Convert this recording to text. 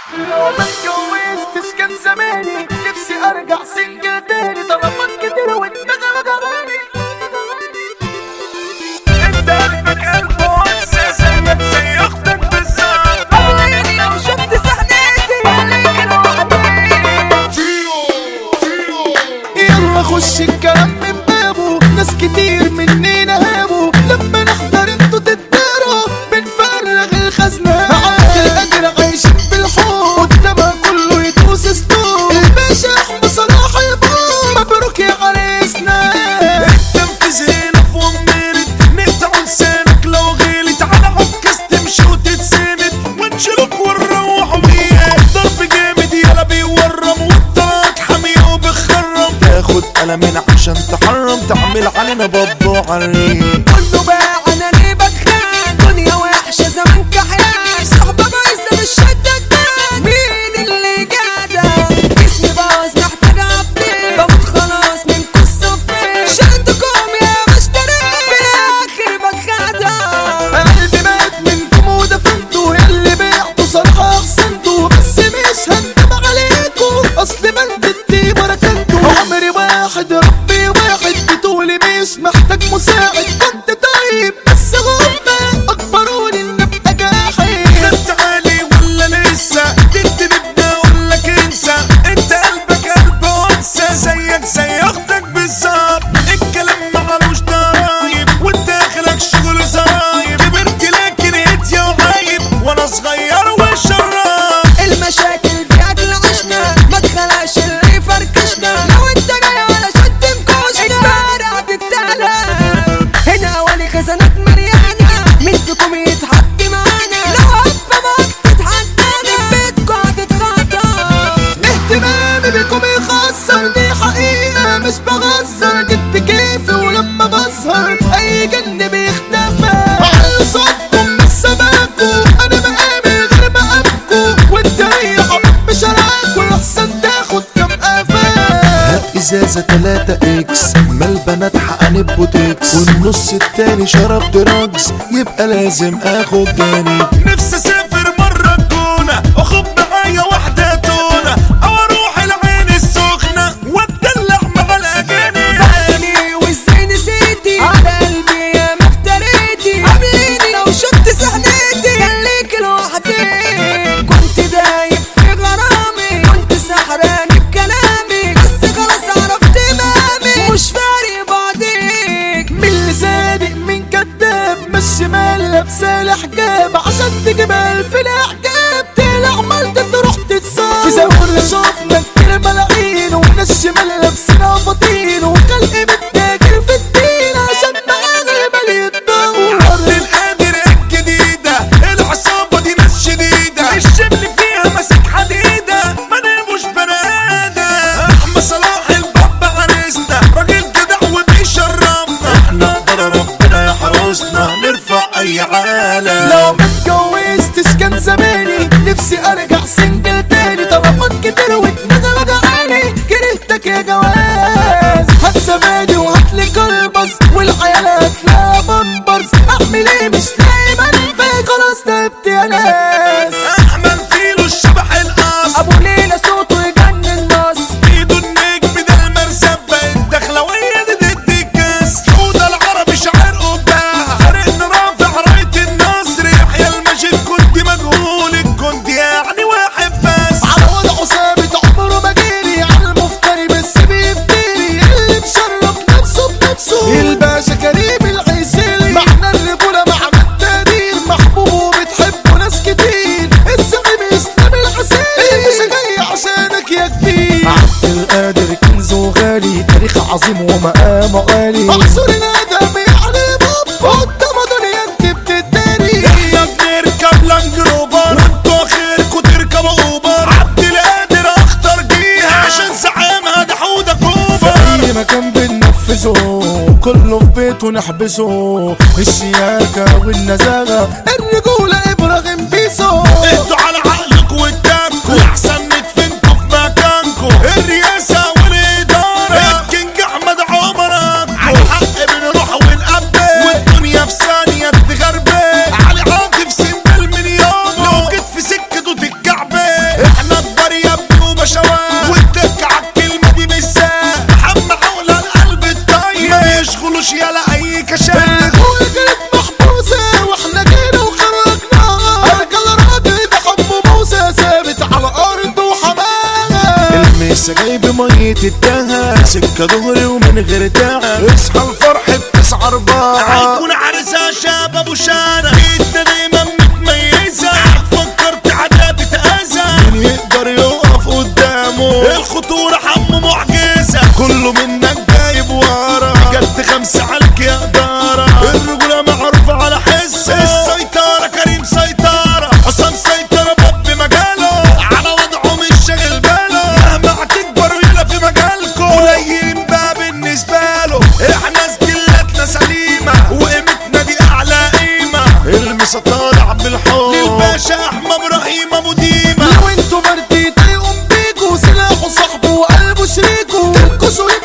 لو ما اتجوزتش كان زماني نفسي ارجع سنجل تاني طلبات كتير والنغمة وجراني انت قلبك قلب وانسى زيك زي اختك بالظبط عيني لو شفت سحنتي عليك لوحدي يلا خش الكلام من بابه ناس كتير مننا هابوا لما نحضر انتوا تتداروا بنفرغ الخزنة عاقل قادر عايشين بالحب قدامها كله يدوس ستور الباشا احمد صلاح البوم مبروك يا عريسنا التنفيذ هنا في ومنت نقطع لسانك لو غلط على عكاز تمشي وتتسند ونشيلك ونروح بيه ضرب جامد يلا بيورم والطلاق حامي وبخرم تاخد قلمين عشان تحرم تعمل علينا بابا عريق كله باع انا ليه بتخان دنيا وحشه زمان كحيان صحبه بايظه مش شده جدان مين اللي جدع جسمي باظ محتاج ابديت بموت خلاص من قصه فين شلتكم يا مشتري في الاخر بتخدع قلبي مات منكم ودفنتوا اللي بعتوا صراحة احسنتوا بس مش هندم عليكم اصل بندتي بركنتوا عمري واحد ربي واحد بتقولي مش محتاج مساعد كنت طيب بس هم اكبروني ان ابقى جاحد انت عالي ولا لسه انت نبدا اقول لك انسى انت قلبك قلب وانسى زيك زي اختك بالظبط الكلام معلوش ضرايب وانت اخرك شغل زرايب كبرت لكن هديه وعايب وانا صغير وشراب المشاكل دي اكل عشنا ما تخلاش اللي يفركشنا لو انت جاي على شد مكوشنا الدار هتتعلم هنا ولي خزانات مليانة مين فيكم يتحط معانا لو هبة ما تتحدانا بيتكم هتتخطف اهتمامي بكم يخسر دي حقيقة مش بهزر جيت بكيفي ولما بسهر أي جن بيختفى على صوتكم مش سباكوا أنا بقابل غير بقابكوا وانت يا حبيب مش هلاكوا أحسن تاخد كام قفا ازازة 3 اكس ما البنات حقن بوتكس والنص التاني شرب دراجز يبقى لازم اخد جاني نفسي اسافر مرة الجونة اخد معايا واحدة تونة او اروح العين السخنة واتدلع مع الاجانب بعدني وازاي نسيتي على قلبي يا ما افتريتي قابليني لو شفت سحنتي خليك لوحدك كنت دايب في غرامي كنت سحراني بكلامي بس خلاص عرفت مامي مش فارق بعدك من اللي صادق من كداب مش شمال لابسه الحجاب عشان تجيب الف الاحجاب طلع عملت تروح تتصاب في زور شفنا كتير ملاعين وناس شمال لابسنا فاطين وخلق متاجر في الدين عشان معانا يبقى يتدور عبد القادر الجديدة العصابة دي ناس شديدة الشبل فيها ماسك حديدة ما ناموش بنادى احمد صلاح الباب عريسنا راجل جدع وبيشرفنا احنا قدر ربنا يحرسنا نرفع اي عالم لو ما اتجوزتش كان زماني نفسي ارجع سنجل تاني طلبات كتير ودماغي وجعاني كرهتك يا جواز هات زماني وهاتلي كلبس والعيال هتلاقي بامبرز اعمل ايه مش لاقي منفذ خلاص تعبت يا ناس احمد فيلو الشبح القصر ابو ليلى صوته يجنن مصر ايده النجم ده المرسبة الدخلوية دي ضد الكاس حوضة العربي شعر قباها فرقنا رافع راية النصر يحيى المجيد كنت مجهول الكنت يعني واحد بس على وضعه ثابت عمره ما جري على المفتري بس بيفتري اللي مشرف نفسه بنفسه الباشا كريم العسيلي معنى الرجولة معنى التقدير محبوب وبتحبه ناس كتير الزعيم اسلام العسيلي مش جاي عشانك يا كبير عبد القادر كنز وغالي تاريخ عظيم ومقام عالي اعصر الادم يعني بابا قدام دنيا انت بتداري احنا بنركب لانج روفر وانتوا اخركوا تركبوا اوبر عبد القادر اخطر جيها عشان زعامها ده حوضة كوبر اي مكان بننفذه كله في بيته نحبسه الشياكة والنزاهة الرجولة ابراهيم بيسو انتوا على عقلكوا وقدامكوا احسن ندفنكوا في مكانكوا الرئاسة والادارة الكينج احمد عمر على الحق بنروح ونقبل والدنيا في ثانية تغربل علي عاطف سندل مليون لو جيت في سكته تتكعبل لسه جايب مية الدهب سكة دغري ومن غير تعب اصحى الفرح بتسعة أربعة هيكون عرسها شاب أبو شارع جدا دايما متميزة فكرت عذاب تأذى مين يقدر يقف قدامه الخطورة حمو معجزة كله منك جايب ورا بجد خمسة عليك يا إدارة الرجولة معروفة على حسه السيطرة كريم سيطرة حسام سيطرة باب مجاله على وضعه مش شاغل باله مهما هتكبروا يلا في مجالكم قليلين بقى بالنسبة له احنا سجلاتنا سليمة وقيمتنا دي أعلى قيمة المسا طالع بالحب للباشا أحمد إبراهيم أبو ديمة لو انتوا برديت يقوم بيكوا سلاحه صاحبه وقلبه شريكه تنكشوا